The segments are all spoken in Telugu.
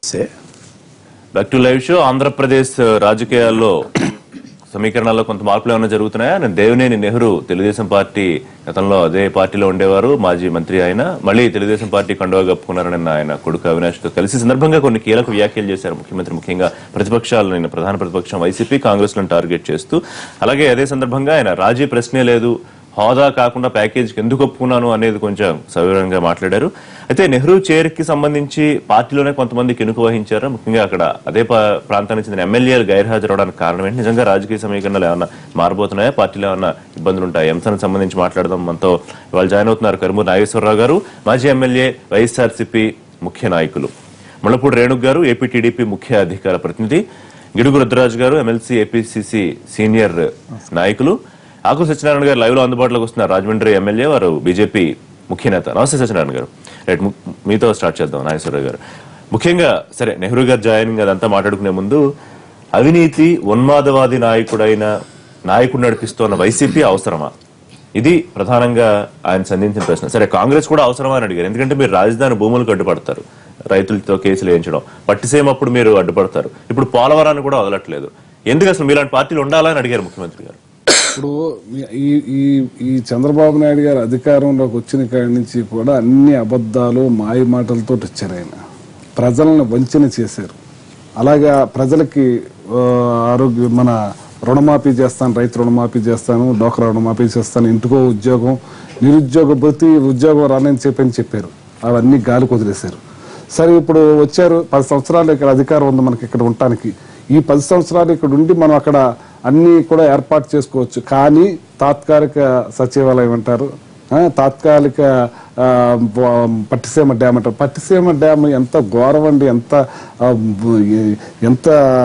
say. Back to live show Andhra Pradesh రాజకీయాల్లో సమీకరణాల్లో కొంత మార్పులు ఏమైనా జరుగుతున్నాయా నేను దేవినేని నెహ్రూ తెలుగుదేశం పార్టీ గతంలో అదే పార్టీలో ఉండేవారు మాజీ మంత్రి ఆయన మళ్ళీ తెలుగుదేశం పార్టీ కండువా కప్పుకున్నారని ఆయన కొడుకు అవినాష్ తో కలిసి ఈ సందర్భంగా కొన్ని కీలక వ్యాఖ్యలు చేశారు ముఖ్యమంత్రి ముఖ్యంగా ప్రతిపక్షాలు నిన్న ప్రధాన ప్రతిపక్షం వైసీపీ కాంగ్రెస్ లను టార్గెట్ చేస్తూ అలాగే అదే సందర్భంగా ఆయన రాజీ ప్రశ్నే లేదు హోదా కాకుండా ప్యాకేజీకి ఎందుకు ఒప్పుకున్నాను అనేది కొంచెం సవివరంగా మాట్లాడారు అయితే నెహ్రూ చైర్కి సంబంధించి పార్టీలోనే కొంతమంది కెనుక వహించారు ముఖ్యంగా అక్కడ అదే పా- ప్రాంతానికి చెందిన ఎమ్మెల్యేలు గైర్హాజరవడానికి కారణం ఏంటి నిజంగా రాజకీయ సమీకరణలు ఏమన్నా మారబోతున్నాయా పార్టీలో ఏమన్నా ఇబ్బందులు ఉంటాయి అంశానికి సంబంధించి మాట్లాడదాం మనతో ఇవాళ జాయిన్ అవుతున్నారు కరుమూరు నాగేశ్వరరావు గారు మాజీ ఎమ్మెల్యే వైఎస్ఆర్సీపీ ముఖ్య నాయకులు ముళ్ళపూడి రేణుక్ గారు ఏపీ టీడీపీ ముఖ్య అధికార ప్రతినిధి గిడుగు రుద్రరాజు గారు ఎమ్మెల్సీ ఏపీసీసీ సీనియర్ నాయకులు ఆకు సత్యనారాయణ గారు లైవ్ లో అందుబాటులోకి వస్తున్నారు రాజమండ్రి ఎమ్మెల్యే వారు బీజేపీ ముఖ్య నేత నమస్తే సత్యనారాయణ గారు రైట్ ము- మీతో స్టార్ట్ చేద్దాం నాగేశ్వరరావు గారు ముఖ్యంగా సరే నెహ్రూ గారు జాయినింగ్ అదంతా మాట్లాడుకునే ముందు అవినీతి ఉన్మాదవాది నాయకుడైన నాయకుడు నడిపిస్తున్న వైసీపీ అవసరమా ఇది ప్రధానంగా ఆయన సంధించిన ప్రశ్న సరే కాంగ్రెస్ కూడా అవసరమా అని అడిగారు ఎందుకంటే మీరు రాజధాని భూములకు అడ్డుపడతారు రైతులతో కేసులు వేయించడం పట్టిసేమప్పుడు మీరు అడ్డుపడతారు ఇప్పుడు పోలవరాన్ని కూడా వదలట్లేదు ఎందుకు అసలు మీలాంటి పార్టీలు ఉండాలని అడిగారు ముఖ్యమంత్రి గారు ఇప్పుడు ఈ ఈ ఈ చంద్రబాబు నాయుడు గారు అధికారంలోకి వచ్చిన కాడి నుంచి కూడా అన్ని అబద్ధాలు మాయ మాటలతో వచ్చారు ఆయన ప్రజలను వంచన చేశారు అలాగే ప్రజలకి ఆ, ఆరోగ్య మన రుణమాఫీ చేస్తాను రైతు రుణమాఫీ చేస్తాను డోక్రా రుణమాఫీ చేస్తాను ఇంటికో ఉద్యోగం నిరుద్యోగ భృతి ఉద్యోగం రానని చెప్పని చెప్పారు అవన్నీ గాలికి వదిలేశారు సరే ఇప్పుడు వచ్చారు పది సంవత్సరాలు ఇక్కడ అధికారం ఉంది మనకి ఇక్కడ ఉండటానికి ఈ పది సంవత్సరాలు ఇక్కడ ఉండి మనం అక్కడ అన్ని కూడా ఏర్పాటు చేసుకోవచ్చు కానీ తాత్కాలిక సచివాలయం అంటారు ఆ, తాత్కాలిక ఆ, బ- పట్టిసీమ డ్యామ్ అంటారు పట్టిసీమ డ్యామ్ ఎంత ఘోరం అండి ఎంత ఆ, బ- ఎ- ఎంత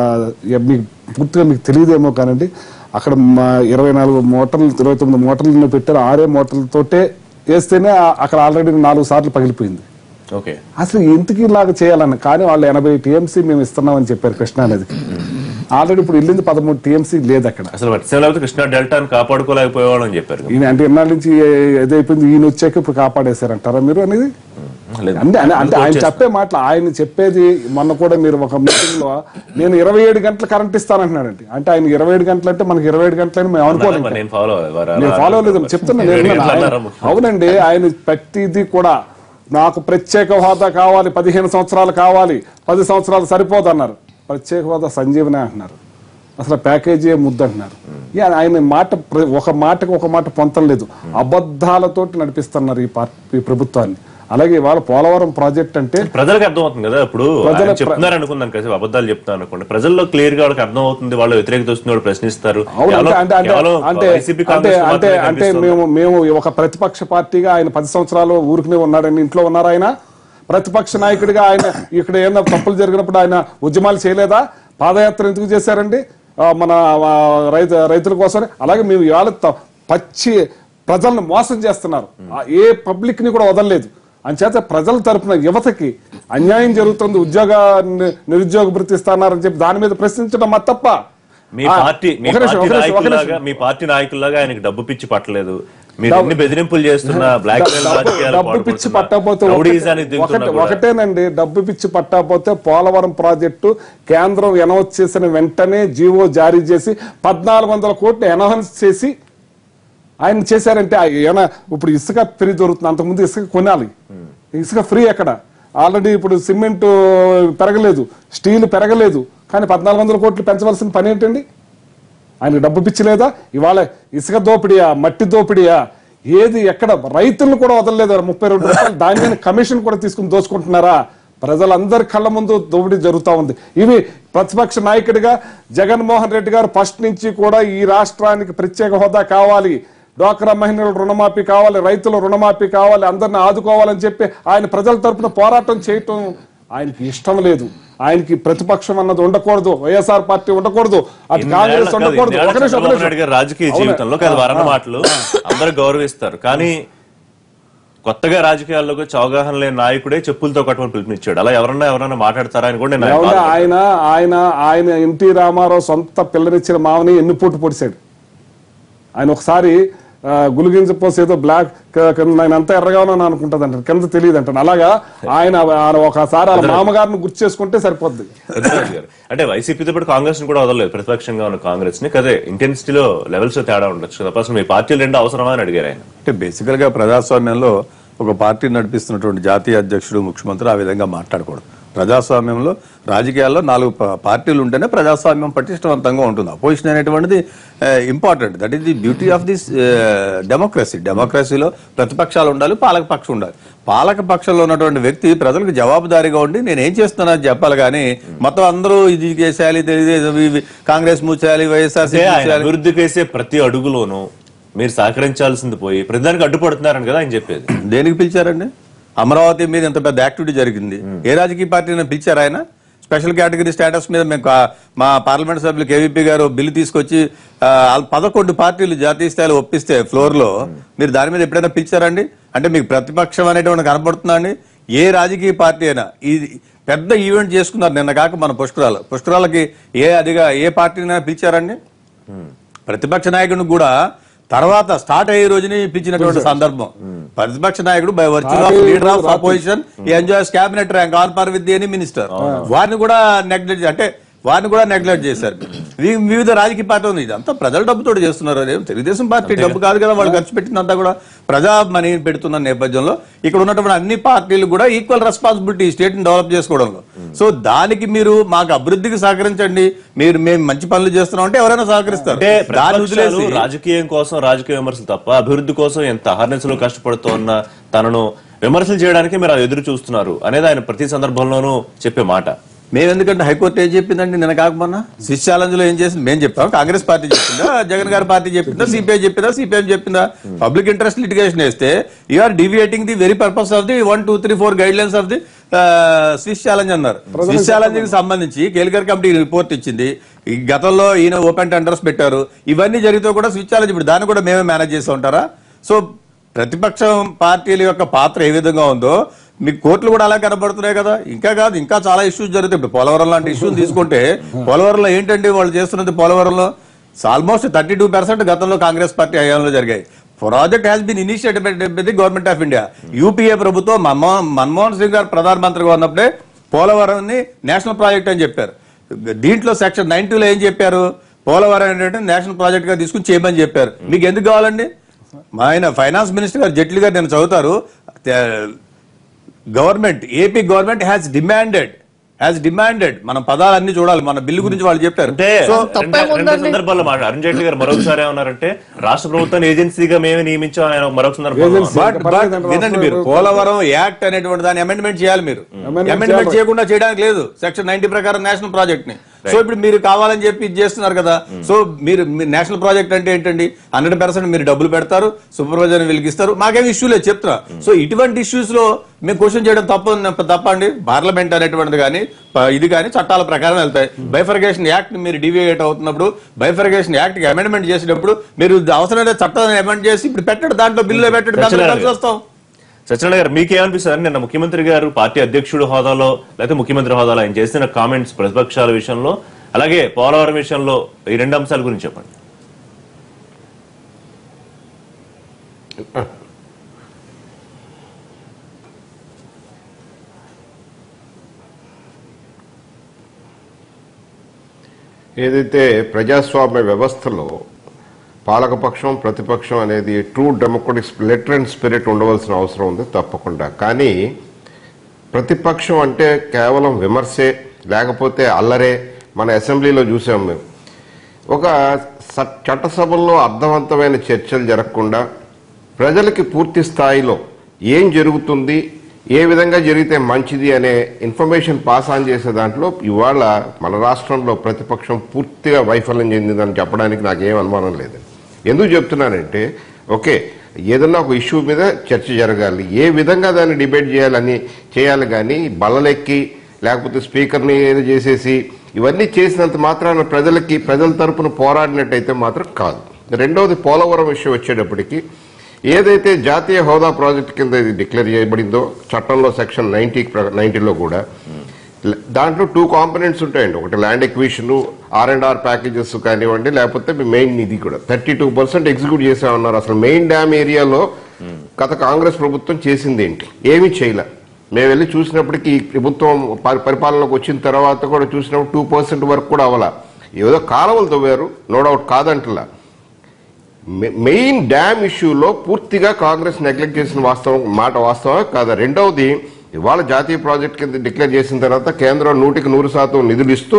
ఎ- మీకు పూర్తిగా మీకు తెలియదేమో కానండి అక్కడ మా ఇరవై నాలుగు మోటార్లు ఇరవై తొమ్మిది మోటార్లను పెట్టారు ఆరే మోటార్లతోటే వేస్తేనే ఆ- అక్కడ ఆల్రెడీ నాలుగు సార్లు పగిలిపోయింది ఓకే అసలు ఇంటికి ఇలాగ చేయాలని కానీ వాళ్ళు ఎనభై టీఎంసీ మేము ఇస్తున్నామని చెప్పారు కృష్ణానదికి ఆల్రెడీ ఇప్పుడు వెళ్ళింది పదమూడు టీఎంసీ లేదు అక్కడ అసలు పట్టిసేమ లేకపోతే కృష్ణా డెల్టాను కాపాడుకోలేకపోయేవాళ్ళని అని చెప్పారు ఈయన అంటే ఎన్నాళ్ళ నుంచి ఏదైపోయింది ఈయన వచ్చాక ఇప్పుడు కాపాడేశారంటారా మీరు అనేది లేదు. అంటే అంటే- అంటే ఆయన చెప్పే మాటలు ఆయన చెప్పేది మొన్న కూడా మీరు ఒక మీటింగ్ లో నేను ఇరవై ఏడు గంటలు కరెంట్ ఇస్తానంటున్నాడండి అంటే ఆయన ఇరవై ఏడు గంటలు అంటే మనకి ఇరవై ఏడు గంటలని మేము అనుకోలేం మరి నేను ఫాలో అవ్వాలి నేను ఫాలో లేదు చెప్తున్నా నేను ఏడు విన్నాను. గంటలు ఆయన- అన్నారా ముఖ్యమంత్రి? అవునండి ఆయన ప్రతిదీ కూడా నాకు ప్రత్యేక హోదా కావాలి పదిహేను సంవత్సరాలు కావాలి పది సంవత్సరాలు సరిపోదు అన్నారు ప్రత్యేక హోదా సంజీవనే అంటున్నారు అసలు ప్యాకేజీ ముద్దు అంటున్నారు ఇక ఆయన మాట ప్ర- ఒక మాటకు ఒక మాట పొంతం లేదు అబద్ధాలతోటి నడిపిస్తున్నారు ఈ పార్టీ ఈ ప్రభుత్వాన్ని అలాగే ఇవాళ పోలవరం ప్రాజెక్ట్ అంటే ప్రజలకు అర్థం అవుతుంది కదా ఇప్పుడు ప్రజల ఆయన చెప్తున్నారు అనుకుందాం కదా అబద్ధాలు చెప్తున్నారు అనుకోండి ప్రజల్లో క్లియర్ గా వాళ్ళకి అర్థం అవుతుంది వాళ్ళ వ్యతిరేకత వస్తుంది వాళ్ళు ప్రశ్నిస్తారు అవును అంటే కేవలం- అంటే అంటే కేవలం అంటే వైసీపీ అంటే కాంగ్రెస్ అంటే మాత్రమే అంటే కనిపిస్తుంది. మేము మేము ఒక ప్రతిపక్ష పార్టీగా ఆయన పది సంవత్సరాలు ఊరికనే ఉన్నాడని ఇంట్లో ఉన్నారు ఆయన ప్రతిపక్ష నాయకుడిగా ఆయన ఇక్కడ ఏమైనా తప్పులు జరిగినప్పుడు ఆయన ఉద్యమాలు చేయలేదా పాదయాత్ర ఎందుకు చేశారండి ఆ, మన ఆ, రైతు రైతుల కోసం అలాగే మేము ఇవాళ త- పచ్చి ప్రజలను మోసం చేస్తున్నారు ఆ, ఏ పబ్లిక్ ని కూడా వదలలేదు అంచేత ప్రజల తరపున యువతకి అన్యాయం జరుగుతుంది ఉద్యోగ ని- నిరుద్యోగ భృతి ఇస్తున్నారని చెప్పి దాని మీద ప్రశ్నించడం మా తప్ప మీ ఆ, పార్టీ మీ ఒక నిమిషం, పార్టీ ఒక నిమిషం, ఒక నిమిషం. నాయకుల్లాగా మీ పార్టీ నాయకుల్లాగా ఆయనకి డబ్బు పిచ్చి పట్టలేదు మీరు డబ్బు- ఎన్ని బెదిరింపులు చేస్తున్నా బ్లాక్ మెయిల్ డబ్బు- రాజకీయాలు డబ్బు పిచ్చి పాల్పడుతున్నా, పట్టకపోతే రౌడీజానికి ఒకటే- దిగుతున్నా ఒకటే- కూడా ఒకటేనండి డబ్బు పిచ్చి పట్టకపోతే పోలవరం ప్రాజెక్టు కేంద్రం అనౌన్స్ చేసిన వెంటనే జీవో జారీ చేసి పద్నాలుగు వందల కోట్లు అనౌన్స్ చేసి ఆయన చేశారంటే ఆ ఏమైనా ఇప్పుడు ఇసుక ఫ్రీ దొరుకుతుంది అంతకుముందు ఇసుక కొనాలి ఇసుక ఫ్రీ ఎక్కడ ఆల్రెడీ ఇప్పుడు సిమెంట్ పెరగలేదు స్టీల్ పెరగలేదు కానీ పద్నాలుగు వందల కోట్లు పెంచవలసిన పని ఏంటండి ఆయనకు డబ్బు పిచ్చలేదా ఇవాళ ఇసుక దోపిడియా మట్టి దోపిడియా ఏది ఎక్కడ రైతులను కూడా వదలలేదు ముప్పై రెండు రూపాయలు దాని మీద కమిషన్ కూడా తీసుకుని దోచుకుంటున్నారా ప్రజలందరి కళ్ళ ముందు దోపిడీ జరుగుతా ఉంది ఇవి ప్రతిపక్ష నాయకుడిగా జగన్మోహన్ రెడ్డి గారు ఫస్ట్ నుంచి కూడా ఈ రాష్ట్రానికి ప్రత్యేక హోదా కావాలి డ్వాక్రా మహిళల రుణమాఫీ కావాలి రైతుల రుణమాఫీ కావాలి అందరిని ఆదుకోవాలని చెప్పి ఆయన ప్రజల తరపున పోరాటం చేయటం ఆయనకి ఇష్టం లేదు ఆయనకి ప్రతిపక్షం అన్నది ఉండకూడదు వైఎస్ఆర్ పార్టీ ఉండకూడదు అటు ఇన్నేళ్ల కాంగ్రెస్ కాదు, ఉండకూడదు ఇన్నేళ్ల ఒక నిమిషం, ఒక చంద్రబాబు నిమిషం. నాయుడు గారి రాజకీయ అవునా? జీవితంలో కాదు వారన్న ఆ, మాటలు అందరూ గౌరవిస్తారు కానీ కొత్తగా రాజకీయాల్లోకి వచ్చి అవగాహన లేని నాయకుడే చెప్పులతో కట్టుకొని పిలుపునిచ్చాడు అలా ఎవరన్నా ఎవరన్నా మాట్లాడతారా అని కూడా నేను ఆయన ఏమన్నా బాధపడ్డాను. ఆయన ఆయన ఆయన ఎన్టీ రామారావు సొంత పిల్లనిచ్చిన మామని ఎన్ని పూట పొడిచాడు ఆయన ఒకసారి ఆ, గులిగింజ పోసి ఏదో బ్లాక్ క- కింద ఆయన అంతా ఎర్రగా ఉన్నాను అనుకుంటది అంటారు కింద తెలియదు అంటాను అలాగా ఆయన ఆయన ఒకసారి వాళ్ళ మామగారిని గుర్తు చేసుకుంటే సరిపోద్ది రుద్రరాజు గారు అంటే వైసీపీతో పాటు కాంగ్రెస్ ని కూడా వదలలేదు ప్రతిపక్షంగా ఉన్న కాంగ్రెస్ ని కదే ఇంటెన్సిటీలో లెవెల్స్ లో తేడా ఉండొచ్చు కదా అసలు మీ పార్టీలు రెండు అవసరమా అని అడిగారు ఆయన అంటే బేసికల్ గా ప్రజాస్వామ్యంలో ఒక పార్టీ నడిపిస్తున్నటువంటి జాతీయ అధ్యక్షుడు ముఖ్యమంత్రి ఆ విధంగా మాట్లాడకూడదు ప్రజాస్వామ్యంలో రాజకీయాల్లో నాలుగు ప- పార్టీలు ఉంటేనే ప్రజాస్వామ్యం పటిష్టవంతంగా ఉంటుంది అపోజిషన్ అనేటువంటిది important that is the beauty of this democracy డెమోక్రసీలో ప్రతిపక్షాలు ఉండాలి పాలక పక్షం ఉండాలి పాలక పక్షంలో ఉన్నటువంటి వ్యక్తి ప్రజలకు జవాబుదారీగా ఉండి నేను ఏం చేస్తున్నానని చెప్పాలి కానీ మొత్తం అందరూ ఇది చేసేయాలి తెలుగుదేశం ఇవి కాంగ్రెస్ మూసేయాలి వైఎస్ఆర్ అంటే ఆయన అభివృద్ధికి వేసే ప్రతి అడుగులోనూ మీరు సహకరించాల్సింది పోయి ప్రతిదానికి అడ్డుపడుతున్నారని కదా ఆయన చెప్పేది దేనికి పిలిచారండి అమరావతి మీద ఇంత పెద్ద యాక్టివిటీ జరిగింది ఏ రాజకీయ పార్టీని పిలిచారు ఆయన స్పెషల్ కేటగిరీ స్టేటస్ మీద మేము కా- మా పార్లమెంట్ సభ్యులు కేవీపీ గారు బిల్లు తీసుకొచ్చి ఆ, వాళ్ళు పదకొండు పార్టీలు జాతీయ స్థాయిలో ఒప్పిస్తే ఫ్లోర్ లో మీరు దాని మీద ఎప్పుడైనా పిలిచారండి అంటే మీకు ప్రతిపక్షం అనేటువంటి కనపడుతుందా అండి ఏ రాజకీయ పార్టీ అయినా ఇది పెద్ద ఈవెంట్ చేసుకున్నారు నిన్న కాక మన పుష్కరాలు పుష్కరాలకి ఏ అదిగా ఏ పార్టీనైనా పిలిచారండి ప్రతిపక్ష నాయకుడిని కూడా తర్వాత స్టార్ట్ అయ్యే రోజుని పిలిచినటువంటి సందర్భం ప్రతిపక్ష నాయకుడు by virtue of leader of opposition enjoys cabinet rank on par with any minister వారిని కూడా నెగ్లెక్ట్ అంటే వారిని కూడా నెగ్లెక్ట్ చేశారు వి- వివిధ రాజకీయ పార్టీ ఉంది ఇదంతా ప్రజల డబ్బుతో చేస్తున్నారు అదే తెలుగుదేశం పార్టీ డబ్బు కాదు కదా వాళ్ళు ఖర్చు పెట్టిందంతా కూడా ప్రజా మనీ పెడుతున్న నేపథ్యంలో ఇక్కడ ఉన్నటువంటి అన్ని పార్టీలు కూడా ఈక్వల్ రెస్పాన్సిబిలిటీ స్టేట్ ని డెవలప్ చేసుకోవడంలో సో దానికి మీరు మాకు అభివృద్ధికి సహకరించండి మీరు మేము మంచి పనులు చేస్తున్నాం అంటే ఎవరైనా సహకరిస్తారు అంటే దాన్ని ప్రతిపక్షాలు వదిలేసి రాజకీయం కోసం రాజకీయ విమర్శలు తప్ప అభివృద్ధి కోసం ఎంత అహర్నిశలు కష్టపడుతున్న తనను విమర్శలు చేయడానికి మీరు ఎదురు చూస్తున్నారు అనేది ఆయన ప్రతి సందర్భంలోనూ చెప్పే మాట మేము ఎందుకంటే హైకోర్టు ఏం చెప్పిందండి నిన్న కాకపోయినా స్విచ్ ఛాలెంజ్ లో ఏం చేసింది మేము చెప్తాం కాంగ్రెస్ పార్టీ చెప్పిందా జగన్ గారి పార్టీ చెప్పిందా సిపిఐ చెప్పిందా సిపిఎం చెప్పిందా పబ్లిక్ ఇంట్రెస్ట్ లిటిగేషన్ వేస్తే you are deviating the very purpose of the one two three four guidelines of the Swiss challenge అన్నారు స్విచ్ ఛాలెంజ్ కి సంబంధించి కేల్కర్ కమిటీ రిపోర్ట్ ఇచ్చింది ఈ గతంలో ఈయన ఓపెన్ టెండర్స్ పెట్టారు ఇవన్నీ జరిగితే కూడా స్విచ్ ఛాలెంజ్ ఇప్పుడు దాన్ని కూడా మేమే మేనేజ్ చేస్తూ ఉంటారా సో ప్రతిపక్షం పార్టీల యొక్క పాత్ర ఏ విధంగా ఉందో మీకు కోర్టులు కూడా అలా కనబడుతున్నాయి కదా ఇంకా కాదు ఇంకా చాలా ఇష్యూస్ జరుగుతాయి ఇప్పుడు పోలవరం లాంటి ఇష్యూని తీసుకుంటే పోలవరంలో ఏంటండి వాళ్ళు చేస్తున్నది పోలవరంలో ఆల్మోస్ట్ థర్టీ టూ పర్సెంట్ గతంలో కాంగ్రెస్ పార్టీ హయాంలో జరిగాయి project has been initiated by the government of India UPA ప్రభుత్వం మన్మోహన్ మన్మోహన్ సింగ్ గారు ప్రధానమంత్రిగా ఉన్నప్పుడే పోలవరంని నేషనల్ ప్రాజెక్ట్ అని చెప్పారు దీంట్లో సెక్షన్ నైన్టీలో ఏం చెప్పారు పోలవరం ఏంటంటే నేషనల్ ప్రాజెక్ట్ గా తీసుకుని చేయమని చెప్పారు మీకు ఎందుకు కావాలండి మా ఆయన ఫైనాన్స్ మినిస్టర్ గారు జైట్లీ గారు నేను చదువుతారు government AP government has demanded has demanded మనం పదాలన్నీ చూడాలి మన బిల్లు గురించి వాళ్ళు చెప్పారు అంటే సో రెండు రెండు సందర్భాల్లో మాట అరుణ్ జైట్లీ గారు మరొకసారి ఏమన్నారంటే రాష్ట్ర ప్రభుత్వాన్ని ఏజెన్సీగా మేమే నియమించాం ఆయన మరొక సందర్భంలో Agency. బట్ బట్ పర్లేదండి, వినండి మీరు రాష్ట్ర పోలవరం యాక్ట్ అనేటువంటి దాన్ని అమెండ్మెంట్ చేయాలి మీరు Amendment అమెండ్మెంట్ చేయాలి. చేయకుండా చేయడానికి లేదు సెక్షన్ నైన్టీ ప్రకారం నేషనల్ ప్రాజెక్ట్ ని సో ఇప్పుడు మీరు కావాలని చెప్పి ఇది చేస్తున్నారు కదా సో మీరు నేషనల్ ప్రాజెక్ట్ అంటే ఏంటండి హండ్రెడ్ పర్సెంట్ మీరు డబ్బులు పెడతారు సూపర్వైజర్ వీళ్ళకి ఇస్తారు మాకేం ఇష్యూ లేదు చెప్తున్నా సో ఇటువంటి ఇష్యూస్ లో మేము క్వశ్చన్ చేయడం తప్ప తప్ప అండి పార్లమెంట్ అనేటువంటిది కానీ ప- ఇది కానీ చట్టాల ప్రకారం వెళ్తాయి బైఫర్గేషన్ యాక్ట్ మీరు డివియేట్ అవుతున్నప్పుడు బైఫర్గేషన్ యాక్ట్ కి అమెండ్మెంట్ చేసినప్పుడు మీరు అవసరమైన చట్టాన్ని అమెండ్ చేసి ఇప్పుడు పెట్టండి దాంట్లో బిల్లులో పెట్టండి దాంట్లో చర్చలు కలిసి వస్తాం సత్యనారాయణ గారు మీకేమనిపిస్తుంది నిన్న ముఖ్యమంత్రి గారు పార్టీ అధ్యక్షుడు హోదాలో లేకపోతే ముఖ్యమంత్రి హోదాలో ఆయన చేసిన కామెంట్స్ ప్రతిపక్షాల విషయంలో అలాగే పోలవరం విషయంలో ఈ రెండు అంశాల గురించి చెప్పండి ఏదైతే ప్రజాస్వామ్య వ్యవస్థలో పాలకపక్షం ప్రతిపక్షం అనేది true democratic letter and spirit ఉండవలసిన అవసరం ఉంది తప్పకుండా కానీ ప్రతిపక్షం అంటే కేవలం విమర్శే లేకపోతే అల్లరే మన అసెంబ్లీలో చూసాం మేము ఒక స- చట్టసభల్లో అర్థవంతమైన చర్చలు జరగకుండా ప్రజలకి పూర్తి స్థాయిలో ఏం జరుగుతుంది ఏ విధంగా జరిగితే మంచిది అనే ఇన్ఫర్మేషన్ పాస్ ఆన్ చేసే దాంట్లో ఇవాళ మన రాష్ట్రంలో ప్రతిపక్షం పూర్తిగా వైఫల్యం చెందిందని చెప్పడానికి నాకేం అనుమానం లేదు ఎందుకు చెప్తున్నానంటే ఓకే ఏదన్నా ఒక ఇష్యూ మీద చర్చ జరగాలి ఏ విధంగా దాన్ని డిబేట్ చేయాలని చేయాలి కానీ బల్లలెక్కి లేకపోతే స్పీకర్ని ఏదో చేసేసి ఇవన్నీ చేసినంత మాత్రాన ప్రజలకి ప్రజల తరపున పోరాడినట్టయితే మాత్రం కాదు రెండవది పోలవరం విషయం వచ్చేటప్పటికి ఏదైతే జాతీయ హోదా ప్రాజెక్టు కింద ఇది డిక్లేర్ చేయబడిందో చట్టంలో సెక్షన్ నైన్టీ నైన్టీలో కూడా ల- దాంట్లో టూ కాంపనెంట్స్ ఉంటాయండి ఒకటి land acquisition R and R packages కానివ్వండి లేకపోతే మెయిన్ ఇది కూడా థర్టీ టూ పర్సెంట్ ఎగ్జిక్యూట్ చేసామన్నారు అసలు మెయిన్ డ్యామ్ ఏరియాలో గత కాంగ్రెస్ ప్రభుత్వం చేసింది ఏంటి ఏమీ చేయలే మేము వెళ్ళి చూసినప్పటికీ ఈ ప్రభుత్వం పరి- పరిపాలనలోకి వచ్చిన తర్వాత కూడా చూసినప్పుడు టూ పర్సెంట్ వరకు కూడా అవ్వాల ఏదో కాలువలు తవ్వారు నో డౌట్ కాదంటలా మె- మెయిన్ డ్యామ్ ఇష్యూలో పూర్తిగా కాంగ్రెస్ నెగ్లెక్ట్ చేసిన వాస్తవం మాట వాస్తవమే కాదా రెండవది ఇవాళ జాతీయ ప్రాజెక్ట్ కింద డిక్లేర్ చేసిన తర్వాత కేంద్రం నూటికి నూరు శాతం నిధులు ఇస్తూ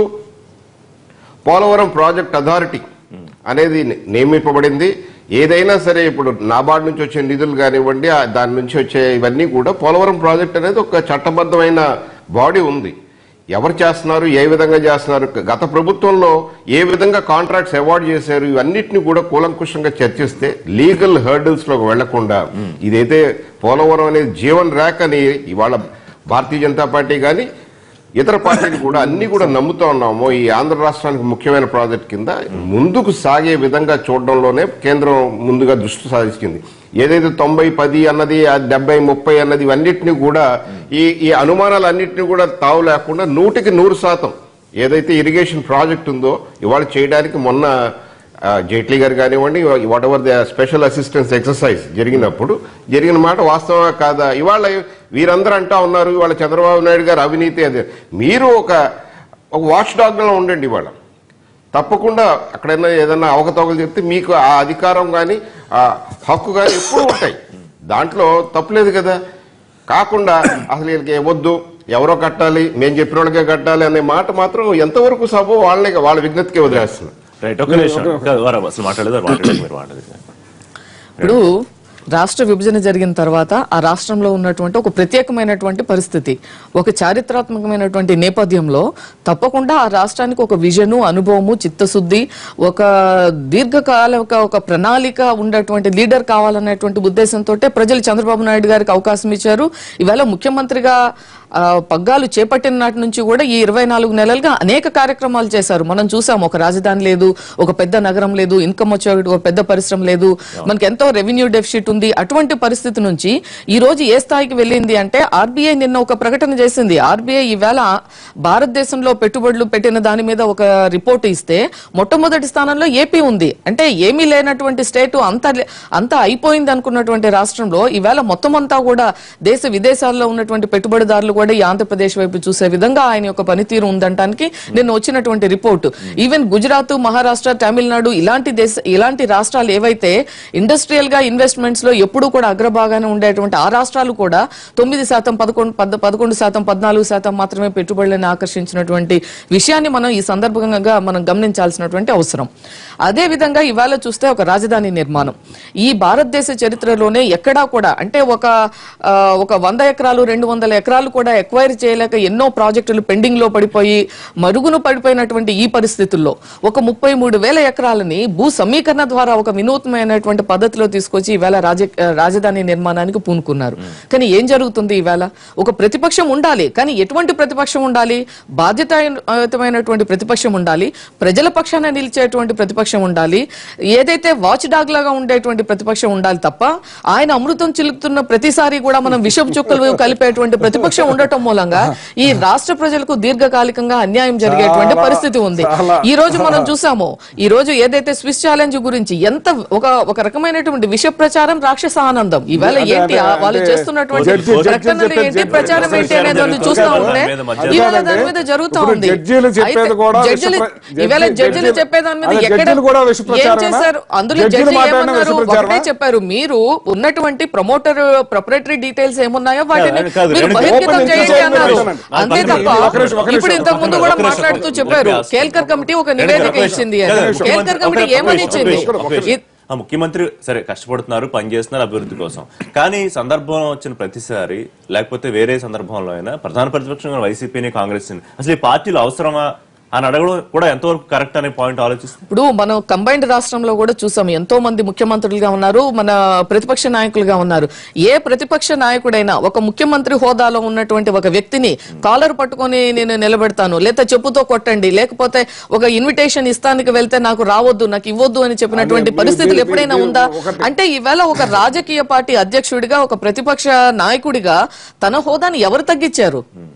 పోలవరం ప్రాజెక్ట్ అథారిటీ అనేది ని- నియమింపబడింది ఏదైనా సరే ఇప్పుడు నాబార్డ్ నుంచి వచ్చే నిధులు కానివ్వండి ఆ దాని నుంచి వచ్చే ఇవన్నీ కూడా పోలవరం ప్రాజెక్ట్ అనేది ఒక చట్టబద్ధమైన బాడీ ఉంది ఎవరు చేస్తున్నారు ఏ విధంగా చేస్తున్నారు గత ప్రభుత్వంలో ఏ విధంగా కాంట్రాక్ట్స్ అవార్డ్ చేశారు ఇవన్నిటిని కూడా కూలంకుషంగా చర్చిస్తే లీగల్ హర్డిల్స్ లోకి వెళ్లకుండా ఇదైతే పోలవరం అనేది జీవన్ ర్యాక్ అని ఇవాళ భారతీయ జనతా పార్టీ కానీ ఇతర పార్టీలు కూడా అన్ని కూడా నమ్ముతా ఉన్నాము ఈ ఆంధ్ర రాష్ట్రానికి ముఖ్యమైన ప్రాజెక్ట్ కింద ముందుకు సాగే విధంగా చూడడంలోనే కేంద్రం ముందుగా దృష్టి సాధించింది ఏదైతే తొంభై పది అన్నది ఆ డెబ్బై ముప్పై అన్నది ఇవన్నిటిని కూడా ఈ ఈ అనుమానాలు అన్నిటిని కూడా తావు లేకుండా నూటికి నూరు శాతం ఏదైతే ఇరిగేషన్ ప్రాజెక్ట్ ఉందో ఇవాళ చేయడానికి మొన్న ఆ, జైట్లీ గారు కానివ్వండి whatever the special assistance exercise జరిగినప్పుడు జరిగిన మాట వాస్తవమే కాదా ఇవాళ వీరందరూ అంటా ఉన్నారు ఇవాళ చంద్రబాబు నాయుడు గారు అవినీతి అదే మీరు ఒక ఒక వాచ్ డాగ్ గా ఉండండి ఇవాళ తప్పకుండా అక్కడైనా ఏదైనా అవకతవకలు చెప్తే మీకు ఆ అధికారం కానీ ఆ హక్కు కానీ ఎప్పుడూ ఉంటాయి దాంట్లో తప్పులేదు కదా కాకుండా అసలు వీళ్ళకి వద్దు ఎవరో కట్టాలి మేము చెప్పిన వాళ్ళకే కట్టాలి అనే మాట మాత్రం ఎంతవరకు సబో వాళ్ళని వాళ్ళ విజ్ఞతకే వదిలేస్తున్నారు రైట్ ఒక నిమిషం కాదు, వారు అసలు మాట్లాడలేదు వారు మాట్లాడలేదు మీరు మాట్లాడలేదు ఇప్పుడు రాష్ట్ర విభజన జరిగిన తర్వాత ఆ రాష్ట్రంలో ఉన్నటువంటి ఒక ప్రత్యేకమైనటువంటి పరిస్థితి ఒక చారిత్రాత్మకమైనటువంటి నేపథ్యంలో తప్పకుండా ఆ రాష్ట్రానికి ఒక విజను అనుభవము చిత్తశుద్ధి ఒక దీర్ఘకాల ఒక ఒక ప్రణాళిక ఉన్నటువంటి లీడర్ కావాలనేటువంటి ఉద్దేశంతో ప్రజలు చంద్రబాబు నాయుడు గారికి అవకాశం ఇచ్చారు ఇవాళ ముఖ్యమంత్రిగా ఆ, పగ్గాలు చేపట్టిన నాటి నుంచి కూడా ఈ ఇరవై నాలుగు నెలలుగా అనేక కార్యక్రమాలు చేశారు మనం చూసాం ఒక రాజధాని లేదు ఒక పెద్ద నగరం లేదు ఇన్కమ్ వచ్చే ఒక పెద్ద పరిశ్రమ లేదు మనకి ఎంతో రెవెన్యూ డెఫిసిట్ ఉంది అటువంటి పరిస్థితి నుంచి ఈ రోజు ఏ స్థాయికి వెళ్ళింది అంటే ఆర్బీఐ నిన్న ఒక ప్రకటన చేసింది ఆర్బీఐ ఈవేళ భారతదేశంలో పెట్టుబడులు పెట్టిన దాని మీద ఒక రిపోర్ట్ ఇస్తే మొట్టమొదటి స్థానంలో ఏపీ ఉంది అంటే ఏమీ లేనటువంటి స్టేట్ అంత అంత అయిపోయింది అనుకున్నటువంటి రాష్ట్రంలో ఈవేళ మొత్తం అంతా కూడా దేశ విదేశాల్లో ఉన్నటువంటి పెట్టుబడిదారులు కూడా ఈ ఆంధ్రప్రదేశ్ వైపు చూసే విధంగా ఆయన యొక్క పనితీరు ఉందంటానికి నిన్న వచ్చినటువంటి రిపోర్ట్ ఈవెన్ గుజరాత్ మహారాష్ట్ర తమిళనాడు ఇలాంటి దేశ ఇలాంటి రాష్ట్రాలు ఏవైతే ఇండస్ట్రియల్ గా ఇన్వెస్ట్మెంట్స్ లో ఎప్పుడూ కూడా అగ్రభాగానే ఉండేటువంటి ఆ రాష్ట్రాలు కూడా తొమ్మిది శాతం పదకొండు పద- పదకొండు శాతం పద్నాలుగు శాతం మాత్రమే పెట్టుబడులను ఆకర్షించినటువంటి విషయాన్ని మనం ఈ సందర్భంగా మనం గమనించాల్సినటువంటి అవసరం అదే విధంగా ఇవాళ చూస్తే ఒక రాజధాని నిర్మాణం ఈ భారతదేశ చరిత్రలోనే ఎక్కడా కూడా అంటే ఒక ఆ, ఒక వంద ఎకరాలు రెండు వందల ఎకరాలు కూడా ఎక్వైర్ చేయలేక ఎన్నో ప్రాజెక్టులు పెండింగ్ లో పడిపోయి మరుగున పడిపోయినటువంటి ఈ పరిస్థితుల్లో ఒక ముప్పై మూడు వేల ఎకరాలని భూ సమీకరణ ద్వారా ఒక వినూత్నమైనటువంటి పద్ధతిలో తీసుకొచ్చి ఈవేళ రాజ రాజధాని నిర్మాణానికి పూనుకున్నారు కానీ ఏం జరుగుతుంది ఈవేళ ఒక ప్రతిపక్షం ఉండాలి కానీ ఎటువంటి ప్రతిపక్షం ఉండాలి బాధ్యతాయుతమైనటువంటి ప్రతిపక్షం ఉండాలి ప్రజల పక్షాన నిలిచేటువంటి ప్రతిపక్షం ఉండాలి ఏదైతే వాచ్ డాగ్ లాగా ఉండేటువంటి ప్రతిపక్షం ఉండాలి తప్ప ఆయన అమృతం చిలుకుతున్న ప్రతిసారి కూడా మనం విషపు చుక్కలు కలిపేటువంటి ప్రతిపక్షం ఉండటం మూలంగా ఈ రాష్ట్ర ప్రజలకు దీర్ఘకాలికంగా అన్యాయం జరిగేటువంటి చాలా- పరిస్థితి ఉంది చాలా- ఈ రోజు మనం చూసాము ఈ రోజు ఏదైతే స్విస్ ఛాలెంజ్ గురించి ఎంత ఒక ఒక రకమైనటువంటి విష ప్రచారం రాక్షస ఆనందం ఈవేళ అంటే- ఏంటి ఆ వాళ్ళు అంటే చేస్తున్నటువంటి జడ్జి- జడ్జి ప్రకటనలు చెప్పేది ఏంటి చెప్పేది ప్రచారం చెప్పేది ఏంటి అనేది వాళ్ళు చూస్తా ఉంటే దాని మీద మధ్య- ఈవేళ దాని మీద జరుగుతా ఇప్పుడు ఉంది జడ్జీలు చెప్పేది అయితే కూడా జడ్జిలు విషప్ర- ఈవేళ జడ్జి- జడ్జిలు జడ్జిలు- చెప్పేదాని మీద అదే ఎక్కడ జడ్జిలు కూడా ఏం విషప్రచారమేనా? చేశారు అందులో జడ్జిలు జడ్జి మాట్లాడిన ఏమన్నారు విషప్రచారమా? ఒకటే చెప్పారు మీరు ఉన్నటువంటి ప్రమోటర్ ప్రొపరేటరీ డీటెయిల్స్ ఏమున్నాయో వాటిని కాదు, కాదు, మీరు రెండు బహిర్గతం ఓపెన్ చేయండి చేసి అన్నారు చెప్పండి. అంతే అది తప్ప ఒక నిమిషం, ఒక నిమిషం. ఇప్పుడు ఇంతకు ముందు కూడా ఒక నిమిషం, మాట్లాడుతూ ఒక చెప్పారు నిమిషం. కేల్కర్ కమిటీ ఒక రెండు నివేదిక నిమిషం. ఇచ్చింది కాదు, అని. ముఖ్యమంత్రి- కేల్కర్ కమిటీ ఒక నిమిషం, ఏమని ఒక ఇచ్చింది నిమిషం, ఒక నిమిషం. ఇ- ఆ ముఖ్యమంత్రి సరే కష్టపడుతున్నారు పని చేస్తున్నారు అభివృద్ధి కోసం కానీ ఈ సందర్భం వచ్చిన ప్రతిసారి లేకపోతే వేరే సందర్భంలో అయినా ప్రధాన ప్రతిపక్షంగా వైసీపీని కాంగ్రెస్ అసలు ఈ పార్టీలు అవసరమా అని అడగడం కూడా ఎంతవరకు కరెక్ట్ అనే పాయింట్ ఆలోచిస్తే ఇప్పుడు మనం కంబైన్డ్ రాష్ట్రంలో కూడా చూసాం ఎంతో మంది ముఖ్యమంత్రులుగా ఉన్నారు మన ప్రతిపక్ష నాయకులుగా ఉన్నారు ఏ ప్రతిపక్ష నాయకుడైనా ఒక ముఖ్యమంత్రి హోదాలో ఉన్నటువంటి ఒక వ్యక్తిని కాలర్ పట్టుకొని నేను నిలబెడతాను లేదా చెప్పుతో కొట్టండి లేకపోతే ఒక ఇన్విటేషన్ ఇస్తానికి వెళ్తే నాకు రావద్దు నాకు ఇవ్వద్దు అని చెప్పినటువంటి అదే, పరిస్థితులు మీరు- ఎప్పుడైనా మీరు- ఉందా ఒకటి- అంటే ఈవేళ ఒక రాజకీయ పార్టీ అధ్యక్షుడిగా ఒక ప్రతిపక్ష నాయకుడిగా తన హోదాని ఎవరు తగ్గించారు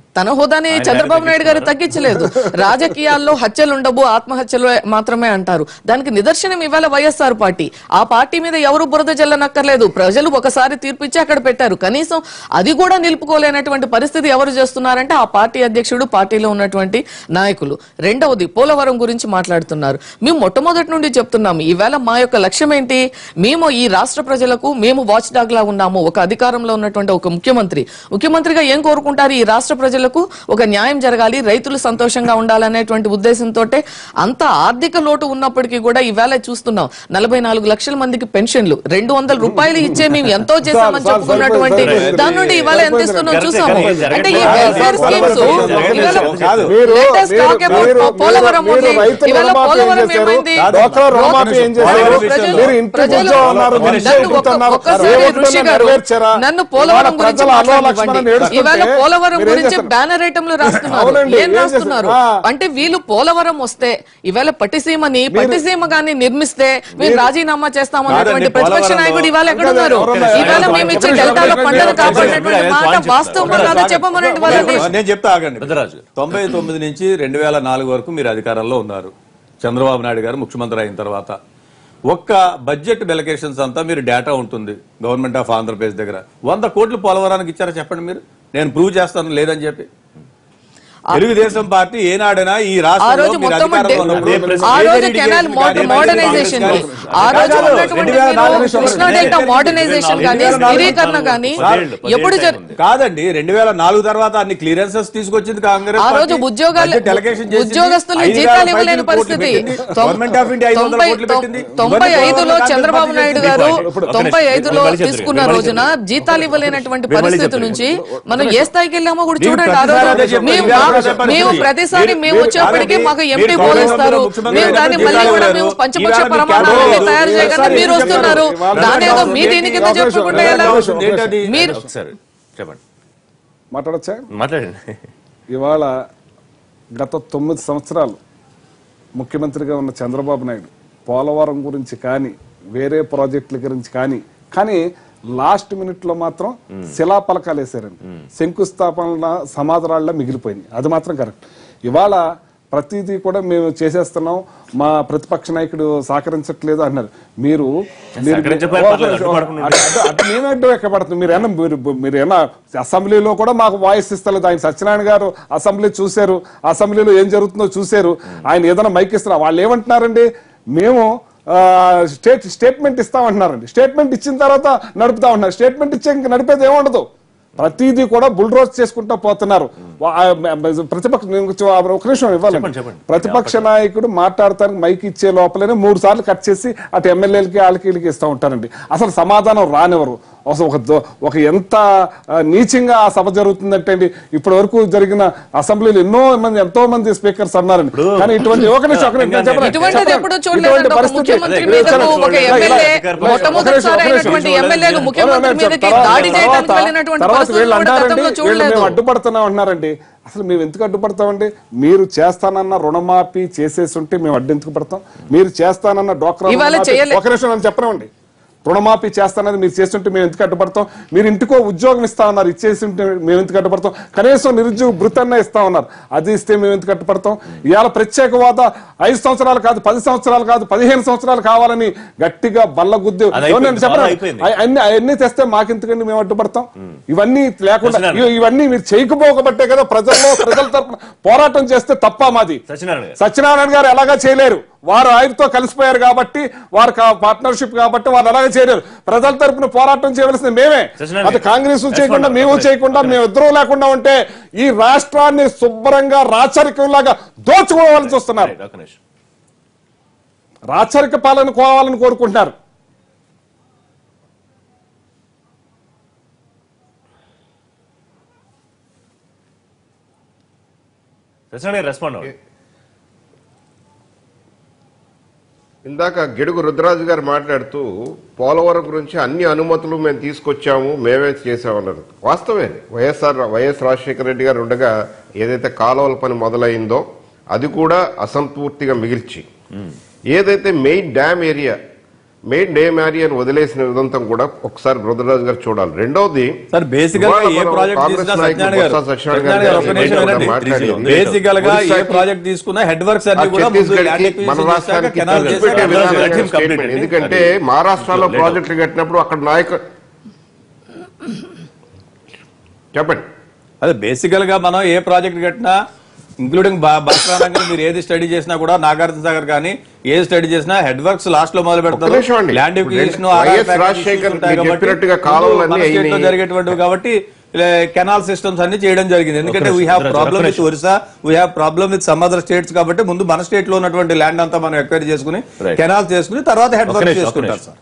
తన హోదాని ఆయన చంద్రబాబు నాయుడు గారు తగ్గించుకున్నారా? తగ్గించలేదు రాజకీయాల్లో హత్యలు ఉండవు ఆత్మహత్యలు మాత్రమే అంటారు దానికి నిదర్శనం ఇవాళ వైఎస్ఆర్ పార్టీ ఆ పార్టీ మీద ఎవరు బురద జల్లనక్కర్లేదు ప్రజలు ఒకసారి తీర్పిచ్చి అక్కడ పెట్టారు కనీసం అది కూడా నిలుపుకోలేనటువంటి పరిస్థితి ఎవరు చేస్తున్నారంటే ఆ పార్టీ అధ్యక్షుడు పార్టీలో ఉన్నటువంటి నాయకులు రెండవది పోలవరం గురించి మాట్లాడుతున్నారు మేము మొట్టమొదటి నుండి చెప్తున్నాము ఈవేళ మా యొక్క లక్ష్యం ఏంటి మేము ఈ రాష్ట్ర ప్రజలకు మేము వాచ్ డాగ్ లా ఉన్నాము ఒక అధికారంలో ఉన్నటువంటి ఒక ముఖ్యమంత్రి ముఖ్యమంత్రిగా ఏం కోరుకుంటారు ఈ రాష్ట్ర ప్రజలకు ఒక న్యాయం జరగాలి రైతులు సంతోషంగా ఉండాలనేటువంటి ఉద్దేశంతో అంత ఆర్థిక లోటు ఉన్నప్పటికీ కూడా ఈవేళ చూస్తున్నాం నలభై నాలుగు లక్షల మందికి పెన్షన్లు రెండు వందల రూపాయలు ఇచ్చే మేము ఎంతో చేశామని సార్, చెప్పుకున్నటువంటి సరిపోయింది, దాని నుండి ఇవాళ ఎంత ఇస్తున్నాం కరెక్టే, చూసాము కరెక్టే, అంటే ఈ జరగట్లేదు. వెల్ఫేర్ స్కీమ్స్ జరగట్లేదు. ఇవాళ కాదు. మీరు- Let us మీరు- talk about మీరు- పోలవరం మీరు only. రైతుల ఇవాళ రుణమాఫీ ఏం పోలవరం చేశారు? ఏమైంది? డాక్టర్ల రుణమాఫీ ఏం చేశారు? ప్రజలు- మీరు ఇంటి ప్రజలు- కూర్చో ఉన్నారు, నన్ను మనిషి ఒక్క- ఎక్కుతున్నారు. ఒక్కసారి ఏ ఒక్కరు ఋషి గారు నెరవేర్చారా? నన్ను పోలవరం ఇవాళ గురించి ప్రజలు అలో లక్ష్మణ మాట్లాడనివ్వండి. నేడుస్తుంటే ఇవాళ పోలవరం మీరు ఏం గురించి చేస్తారు? బ్యానర్ ఐటమ్లు రాస్తున్నారు అవునండి, ఏం ఏం రాస్తున్నారు చేస్తారు? ఆ. అంటే వీళ్ళు పోలవరం వస్తే ఇవాళ పట్టిసీమని పట్టిసీమ గాని నిర్మిస్తే మేము రాజీనామా చేస్తామన్నటువంటి కాదండి, ప్రతిపక్ష పోలవరంలో- నాయకుడు ఇవాళ ఎక్కడ ఉన్నారు ఎవరన్నా- ఇవాళ మేము ఇచ్చే డెల్టాలో పంటలు కాపాడినటువంటి మాట వాస్తవం కాదో చెప్పమనండి వాళ్ళని నేను చెప్తా ఆగండి పెద్దరాజు గారు. తొంభై తొమ్మిది నుంచి రెండు వేల నాలుగు వరకు మీరు అధికారంలో ఉన్నారు చంద్రబాబు నాయుడు గారు ముఖ్యమంత్రి అయిన తర్వాత ఒక్క బడ్జెట్ బెలకేషన్స్ అంతా మీరు డేటా ఉంటుంది గవర్నమెంట్ ఆఫ్ ఆంధ్రప్రదేశ్ దగ్గర వంద కోట్లు పోలవరానికి ఇచ్చారా చెప్పండి మీరు నేను ప్రూవ్ చేస్తాను లేదని చెప్పి తెలుగుదేశం పార్టీ ఏనాడైనా ఈ ఆ రాష్ట్రంలో రోజు మీరు మొత్తం అధికారంలో ఉన్నప్పుడు ఆ ఏ రోజు irrigation కెనాల్ కానీ, మోడర్నైజేషన్ కానీ, ఆ రోజు కాదు, ఉన్నటువంటి 2004 మీరు కృష్ణా డెల్టా మోడర్నైజేషన్ కానీ స్థిరీకరణ కానీ ఎప్పుడు జరి- కాదండి రెండు వేల నాలుగు తర్వాత అన్ని క్లియరెన్సెస్ తీసుకొచ్చింది కాంగ్రెస్ ఆ రోజు పార్టీ. ఉద్యోగాలు బడ్జెట్ allocation చేసింది. ఉద్యోగస్తులు ఐదు వేల జీతాలు పైసలు ఇవ్వలేని కోట్లు పరిస్థితి పెట్టింది. తొం- గవర్నమెంట్ ఆఫ్ ఇండియా ఐదు వందల తొంభై కోట్లు పెట్టింది. తొంభై ఇవన్నీ ఐదులో పోలవరం చంద్రబాబు కాంగ్రెస్ నాయుడు పార్టీ గారు చేసింది. ఇప్పుడు తొంభై ఒక్క ఐదులో నిమిషం, తీసుకున్న మీరు మళ్ళీ రోజున చెప్తారు. జీతాలు ఇవ్వలేనటువంటి మీరు మళ్ళీ పరిస్థితి చెప్తారు. నుంచి మనం ఏ స్థాయికి వెళ్ళామో కూడా మీరు చూడండి ఆ ప్రతిసారి రోజు అదే చెప్పారు. మేము ఇవాళ మా- కూడా చెప్పారు. మేము మీరు- ప్రతిసారి మీరు- మేము మీరు వచ్చేప్పటికే కాదండి. మాకు మీరు ఎంపీ కాంగ్రెస్ పోలు ఇస్తారు ముఖ్యమంత్రి మేము దాన్ని అయినప్పుడు మళ్ళీ కూడా జీతాలు మేము ఇవ్వలేరు. పంచపక్ష ఇవాళ మీకు ప్రమాణాలు క్యాబినెట్ తయారు చేయకుండా ఒకసారి మీరు చెప్పారు. వస్తున్నారు ఇవాళ దాని ఏదో మీ ఏంటి? దీని కింద ఒక నిమిషం, చెప్పుకుంటే ఎలా ఒక నిమిషం. ఏంటది? మీరు ఒకసారి చెప్పండి మాట్లాడచ్చా మాట్లాడండి ఇవాళ గత తొమ్మిది సంవత్సరాలు ముఖ్యమంత్రిగా ఉన్న చంద్రబాబు నాయుడు పోలవరం గురించి కానీ వేరే ప్రాజెక్టుల గురించి కానీ కానీ లాస్ట్ మినిట్ లో మాత్రం శిలాపలకాలు వేశారండి శంకుస్థాపన సమాధరాళ్ళ మిగిలిపోయింది అది మాత్రం కరెక్ట్ ఇవాళ ప్రతిదీ కూడా మేము చేసేస్తున్నాం మా ప్రతిపక్ష నాయకుడు సహకరించట్లేదు అన్నారు మీరు మీరు- సహకరించకపోయినా పర్లేదు, అడ్డుపడకుండా అటు- అటు- అటు మేము అడ్డం ఎక్కబడుతుంది మీరు ఏమన్నా మీరు మీరు ఏమన్నా అసెంబ్లీలో కూడా మాకు వాయిస్ ఇస్తలేదు ఆయన సత్యనారాయణ గారు అసెంబ్లీ చూశారు అసెంబ్లీలో ఏం జరుగుతుందో చూశారు ఆయన ఏదైనా మైక్ ఇస్తున్నారు వాళ్ళు ఏమంటున్నారండి మేము ఆ, స్టేట్ స్టేట్మెంట్ ఇస్తామంటున్నారండి స్టేట్మెంట్ ఇచ్చిన తర్వాత నడుపుతా ఉంటున్నారు స్టేట్మెంట్ ఇచ్చే ఇంక నడిపేది ఏముండదు ప్రతిదీ కూడా బుల్డ్రోజ్ చేసుకుంటూ పోతున్నారు వా- ఆ, ప్రతిపక్ష నేను కొంచెం ఒక నిమిషం ఇవ్వాలి చెప్పండి, చెప్పండి. ప్రతిపక్ష నాయకుడు మాట్లాడటానికి మైక్ ఇచ్చే లోపలనే మూడు సార్లు కట్ చేసి అటు ఎమ్మెల్యేలకి వాళ్ళకి వీళ్ళకి ఇస్తూ ఉంటారండి అసలు సమాధానం రానివ్వరు అసలు ఒక దో- ఒక ఎంత ఆ, నీచంగా ఆ సభ జరుగుతుందంటే అండి ఇప్పటి వరకు జరిగిన అసెంబ్లీలో ఎన్నో మంది ఎంతో మంది స్పీకర్స్ అన్నారండి కానీ ఇటువంటి ఒక నిమిషం, ఒక నిమిషం, చెప్పండి. ఇటువంటిది చెప్పండి. ఎప్పుడు ఇటువంటి చూడలేదు ఒక పరిస్థితి- ముఖ్యమంత్రి ఇలా మీదకు ఇలా ఒక ఇలా ఎమ్మెల్యే ఇలా మొట్టమొదటిసారి ఒక నిమిషం, అయినటువంటి ఒక నిమిషం. ఎమ్మెల్యేలు ముఖ్యమంత్రి తర్వాత- మీదకి తర్వాత- దాడి చేయడానికి తర్వాత- వెళ్ళినటువంటి తర్వాత పరిస్థితులు వీళ్ళు కూడా అంటారండి, గతంలో వీళ్ళు చూడలేదు మేము అడ్డుపడుతున్నాం అంటున్నారండి అసలు మేము ఎందుకు అడ్డుపడతామండి మీరు చేస్తానన్న రుణమాఫీ చేసేసి ఉంటే మేము అడ్డెందుకు పడతాం మీరు చేస్తానన్న డోక్రా ఇవాళ రుణమాఫీ- చేయలే- ఒక నిమిషం నన్ను చెప్పనివ్వండి రుణమాఫీ చేస్తానని మీరు చేస్తుంటే మేము ఎందుకు అడ్డుపడతాం మీరు ఇంటికో ఉద్యోగం ఇస్తా ఉన్నారు ఇచ్చేసి ఉంటే మేము ఎందుకు అడ్డుపడతాం కనీసం నిరుద్యోగ భృతన్న ఇస్తా ఉన్నారు అది ఇస్తే మేము ఎందుకు అడ్డుపడతాం ఇవాళ ప్రత్యేక హోదా ఐదు సంవత్సరాలు కాదు పది సంవత్సరాలు కాదు పదిహేను సంవత్సరాలు కావాలని గట్టిగా బల్లగుద్ది అది అయిపోయింది, నేను చెప్పను బాగా అయిపోయింది. అన్ని అవన్నీ తెస్తే మాకెందుకండి మేము అడ్డుపడతాం ఇవన్నీ లేకుండా సత్యనారాయణ. ఇవ- ఇవన్నీ మీరు చేయకపోకబట్టే కదా ప్రజల్లో ప్రజల తరపున పోరాటం చేస్తే తప్ప మాది సత్యనారాయణ గారు సత్యనారాయణ గారు ఎలాగా చేయలేరు వారు ఆయనతో కలిసిపోయారు కాబట్టి వారు పార్ట్నర్షిప్ కాబట్టి వారు ఎలాగా చేయలేరు ప్రజల తరపున పోరాటం చేయవలసింది మేమే సత్యనారాయణ అది కాంగ్రెస్ గారు. చేయకుండా Respond మేము అవ్వండి. చేయకుండా మేము ఇద్దరు లేకుండా ఉంటే ఈ రాష్ట్రాన్ని శుభ్రంగా రాచరికంలాగా దోచుకోవాలని చూస్తున్నారు రైట్, ఒక్క నిమిషం. రాచరిక పాలన కోవాలని కోరుకుంటున్నారు సత్యనారాయణ గారు రెస్పాండ్ అవ్వండి ఇందాక గిడుగు రుద్రాజు గారు మాట్లాడుతూ పోలవరం గురించి అన్ని అనుమతులు మేము తీసుకొచ్చాము మేమే చేసామన్నారు వాస్తవే వైఎస్ఆర్ వైఎస్ రాజశేఖర రెడ్డి గారు ఉండగా ఏదైతే కాలువల పని మొదలైందో అది కూడా అసంపూర్తిగా మిగిల్చి ఏదైతే మెయిన్ డ్యామ్ ఏరియా మెయిన్ డే మ్యారీ అని వదిలేసిన విధంతం కూడా ఒకసారి రుద్రరాజు గారు చూడాలి రెండవది సార్ బేసికల్ గా ఇవాళ ఏ మనం ప్రాజెక్ట్ కాంగ్రెస్ తీసుకున్నా నాయకులు సత్యనారాయణ గారు బొత్స సత్యనారాయణ సత్యనారాయణ గారు ఒక్క నిమిషం గారు వినండి. మాట్లాడేది. బేసికల్ గా ఏ ఒరిస్సాకి- ప్రాజెక్ట్ తీసుకున్నా హెడ్ వర్క్స్ ఆ అన్ని కూడా ముందు ఛత్తీస్గఢ్ ల్యాండ్ కి మన acquisition చేశాక రాష్ట్రానికి కెనాల్ ఖర్చు చేశాక పెట్టే చేశాక విధానం let him అనేది complete statement. it. ఎందుకంటే మహారాష్ట్రలో Let ప్రాజెక్టులు కట్టినప్పుడు అక్కడ నాయకు చెప్పండి అదే బేసికల్ గా మనం ఏ ప్రాజెక్ట్ కట్టినా ఇంక్లూడింగ్ బస్రానంగా మీరు ఏది స్టడీ చేసినా కూడా నాగార్జున సాగర్ కానీ ఏది స్టడీ చేసినా హెడ్ వర్క్స్ లాస్ట్ లో మొదలు ఒక్క నిమిషం అండి. ల్యాండ్ ఇప్పుడు ఎక్విజిషన్ వైఎస్ రాజశేఖర్ మీరు చెప్పినట్టుగా కాలువలన్నీ అయినాయి. జరిగేటువంటివి కాబట్టి కెనాల్ సిస్టమ్స్ అన్ని చేయడం జరిగింది ఎందుకంటే వీ హ్యావ్ ఒక్క ప్రాబ్లమ్ విత్ నిమిషం. Orissa we have problem with some other states కాబట్టి ముందు మన స్టేట్ లో ఉన్నటువంటి ల్యాండ్ అంతా మనం ఎక్వైరీ చేసుకుని Right. కెనాల్ చేసుకుని తర్వాత హెడ్ ఒక్క వర్క్ నిమిషం, ఒక్క చేసుకుంటారు నిమిషం. సార్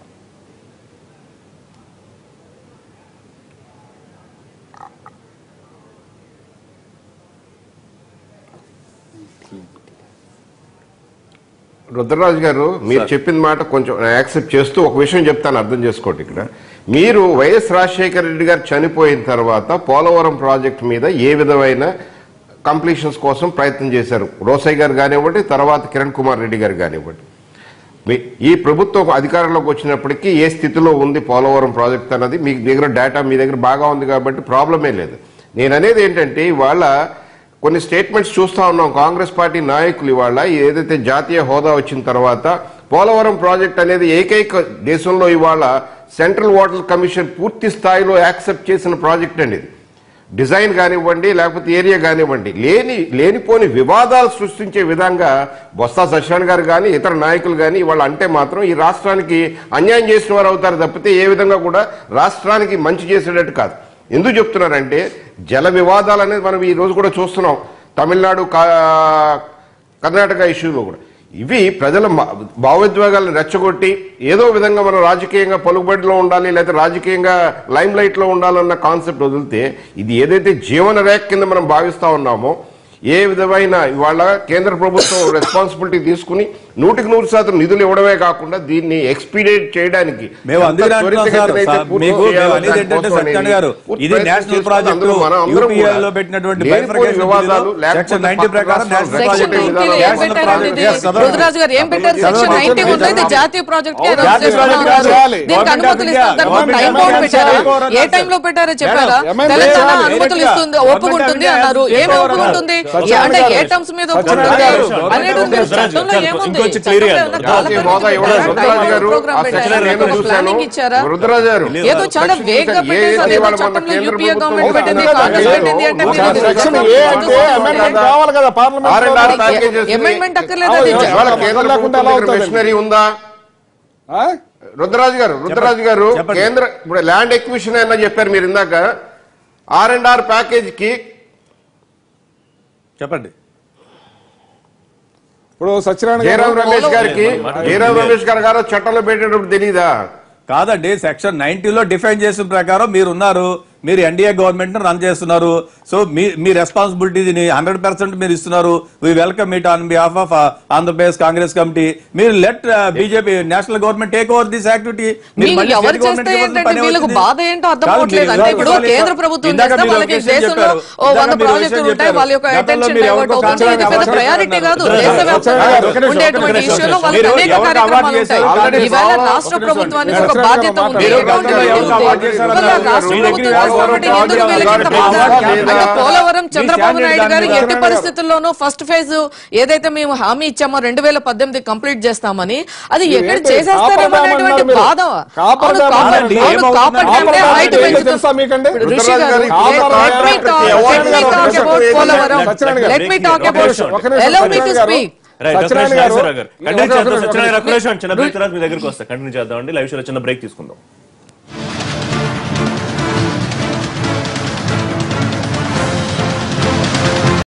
రుద్రరాజు గారు మీరు చెప్పిన మాట కొంచెం యాక్సెప్ట్ చేస్తూ ఒక విషయం చెప్తాను అర్థం చేసుకోండి ఇక్కడ మీరు వైఎస్ రాజశేఖర రెడ్డి గారు చనిపోయిన తర్వాత పోలవరం ప్రాజెక్ట్ మీద ఏ విధమైన కంప్లీషన్స్ కోసం ప్రయత్నం చేశారు రోసయ్య గారు కానివ్వండి తర్వాత కిరణ్ కుమార్ రెడ్డి గారు కానివ్వండి మీ- ఈ ప్రభుత్వం అధికారంలోకి వచ్చినప్పటికీ ఏ స్థితిలో ఉంది పోలవరం ప్రాజెక్ట్ అన్నది మీ దగ్గర డేటా మీ దగ్గర బాగా ఉంది కాబట్టి ప్రాబ్లమే లేదు నేను అనేది ఏంటంటే ఇవాళ కొన్ని స్టేట్మెంట్స్ చూస్తా ఉన్నాం కాంగ్రెస్ పార్టీ నాయకులు ఇవాళ ఏదైతే జాతీయ హోదా వచ్చిన తర్వాత పోలవరం ప్రాజెక్ట్ అనేది ఏకైక దేశంలో ఇవాళ సెంట్రల్ వాటర్ కమిషన్ పూర్తి స్థాయిలో యాక్సెప్ట్ చేసిన ప్రాజెక్ట్ అండి ఇది డిజైన్ కానివ్వండి లేకపోతే ఏరియా కానివ్వండి లేని లేనిపోని వివాదాలు సృష్టించే విధంగా బొత్స సత్యనారాయణ గారు కానీ ఇతర నాయకులు కానీ వాళ్ళు అంటే మాత్రం ఈ రాష్ట్రానికి అన్యాయం చేసిన వారు అవుతారు తప్పితే ఏ విధంగా కూడా రాష్ట్రానికి మంచి చేసేటట్టు కాదు ఎందుకు చెప్తున్నారంటే జల వివాదాలు అనేది మనం ఈ రోజు కూడా చూస్తున్నాం తమిళనాడు కా- కర్ణాటక ఇష్యూలో కూడా ఇవి ప్రజల మ- భావోద్వేగాలను రెచ్చగొట్టి ఏదో విధంగా మనం రాజకీయంగా పలుకుబడిలో ఉండాలి లేకపోతే రాజకీయంగా లైమ్ లైట్ లో ఉండాలన్న కాన్సెప్ట్ వదిలితే ఇది ఏదైతే జీవన రేఖ కింద మనం భావిస్తా ఉన్నామో ఏ విధమైన ఇవాళ కేంద్ర ప్రభుత్వం రెస్పాన్సిబిలిటీ తీసుకుని నూటికి నూరు శాతం నిధులు ఇవ్వడమే కాకుండా దీన్ని ఎక్స్పీడియేట్ చేయడానికి మేము ఎంత అందుకే అంటున్నాం సార్. త్వరితగతిన అయితే సార్, పూర్తి మీకు చేయాలో మేము అనేది ఏంటంటే దానికోసం సత్యనారాయణ అనేది గారు, పూర్తి ఇది ప్రయత్నం నేషనల్ చేస్తున్నాం. ప్రాజెక్టు, అందులో మనం అందరం UPI కూడా లో పెట్టినటువంటి లేనిపోని bifurcation వివాదాలు బిల్లులో లేకపోతే సెక్షన్ 90 పక్క ప్రకారం రాష్ట్రాలు నేషనల్ సెక్షన్ ప్రాజెక్ట్ ప్రాజెక్ట్ నైన్టీలో ఏం నేషనల్ పెట్టారండి ప్రాజెక్ట్. ఇది? Yes, చదవండి. రుద్రరాజు గారు ఏం పెట్టారు సెక్షన్ నైన్టీ ఉంది ఇది జాతీయ ప్రాజెక్ట్ జాతీయ ప్రాజెక్ట్ కాదు. దీనికి Government అనుమతులు of India, ఇస్తారు Government time of bound India పెట్టారా take over ఏ అన్నారు టైంలో పెట్టారో చెప్పారా Madam, తెలంగాణ Madam, అనుమతులు Madam, ఇస్తుంది Government of ఒప్పుకుంటుంది India అన్నారు take ఏమి over ఒప్పుకుంటుంది అన్నారు. ఏ- అంటే ఏ టర్మ్స్ మీద ఒప్పుకుంటుంది గారు, అనేది ఉంది రుద్రరాజు చట్టంలో గారు, ఏముంది ఇంకొంచెం చట్టంలో clear ఏమన్నా జాతీయ కాలపరిమితి హోదా ఇవ్వడం పెట్టారా? రుద్రరాజు గారు ప్రోగ్రామ్ ఆ సెక్షన్ పెట్టారా? నేను ఒక చూశాను ప్లానింగ్ ఇచ్చారా రుద్రరాజు గారు ఏదో చాలా సెక్షన్ వేగ్ గా చూశాను. ఏ పెట్టేసి ఏది అదేదో వాళ్ళ మన చట్టంలో కేంద్ర యూపీఏ ప్రభుత్వం గవర్నమెంట్ పెట్టింది ఉందా? కాంగ్రెస్ లేదు. పెట్టింది అంటే ఒక మీరు సెక్షన్ చట్టంలో ఏ అంటే అమెండ్మెంట్ కావాలి కదా పార్లమెంట్ ఆర్ అండ్ ఆర్ లో. ప్యాకేజెస్ అమెండ్మెంట్ అక్కర్లేదు అవును, అది ఎవరు- ఇవాళ మొదలు కేంద్ర లేకుండా ఎలా ప్రభుత్వం అవుతుంది? మిషనరీ ఉందా ఆ? రుద్రరాజు గారు రుద్రరాజు గారు చెప్పండి. కేంద్ర ఇప్పుడు ల్యాండ్ ఎక్విషన్ అయినా చెప్పారు మీరు ఇందాక ఆర్ అండ్ ఆర్ ప్యాకేజ్ కి చెప్పండి ఇప్పుడు సత్యనారాయణ జయరాం గారు రమేష్ గారికి జయరాం రమేష్ గారు గారు చట్టంలో పెట్టేటప్పుడు తెలీదా కాదండి సెక్షన్ నైన్టీలో డిఫైన్ చేసిన ప్రకారం మీరు ఉన్నారు మీరు ఎన్డీఏ గవర్నమెంట్ రన్ చేస్తున్నారు సో మీ మీ రెస్పాన్సిబిలిటీ హండ్రెడ్ పర్సెంట్ మీరు ఇస్తున్నారు we welcome it on behalf of Andhra Pradesh Congress committee మీరు let BJP national government take over this activity మీకు ఎవరు చేస్తే ఏంటంటే వీళ్ళకు బాధ ఏంటో అర్థం అవ్వట్లేదు అంటే ఇప్పుడు కేంద్ర ప్రభుత్వం చేస్తే వాళ్ళకి దేశంలో ఓ వంద ప్రాజెక్టులు ఉంటాయి వాళ్ళ యొక్క అటెన్షన్ డైవర్ట్ అవుతుంది ఇది పెద్ద ప్రయారిటీ కాదు దేశవ్యాప్తంగా ఉండేటువంటి ఇష్యూలో వాళ్ళకి అనేక కార్యక్రమాలు ఉంటాయి ఈవేళ రాష్ట్ర ప్రభుత్వానికి ఒక బాధ్యత ఉంది accountability ఉంది. ఇవాళ రాష్ట్ర ప్రభుత్వం చేస్తున్నటువంటి ఎందుకు వీళ్ళకి ఇంత బాధ? అంటే పోలవరం చంద్రబాబు నాయుడు గారు ఎట్టి పరిస్థితుల్లోనూ ఫస్ట్ ఫేజ్ ఏదైతే మేము హామీ ఇచ్చామో రెండు వేల పద్దెనిమిది కంప్లీట్ చేస్తామని అది ఎక్కడ ఏంటి? చేసేస్తారేమో కాపర్ డ్యామ్ అనేటువంటి అన్నారు మీరు. బాధ కాపర్ అవును, డ్యామ్ కాపర్- అన్నారు. అవును, ఏమవుతుందంటే coffer dam coffer dam height అంటే పెంచుతుంది. తెలుసా మీకండి? ఇప్పుడు ఋషి Rudraraju garu, garu, let- coffer let me dam talk- ఎవరు let me talk నిలబెట్టారు? about ఏం పోలవరం. సత్యనారాయణ గారు. Let me talk ఒక about- నిమిషం. ఒక నిమిషం, Allow me to సత్యనారాయణ గారు. speak. రైట్ ఒక సత్యనారాయణ నిమిషం గారు నాగేశ్వరరావు గారు కంటిన్యూ ఒక చేద్దాం నిమిషం, సత్యనారాయణ ఒక ఒక్క నిమిషం చిన్న బ్రేక్ తర్వాత మీ దగ్గరికి వస్తా కంటిన్యూ చేద్దాం అండి లైవ్ షోలో చిన్న బ్రేక్ తీసుకుందాం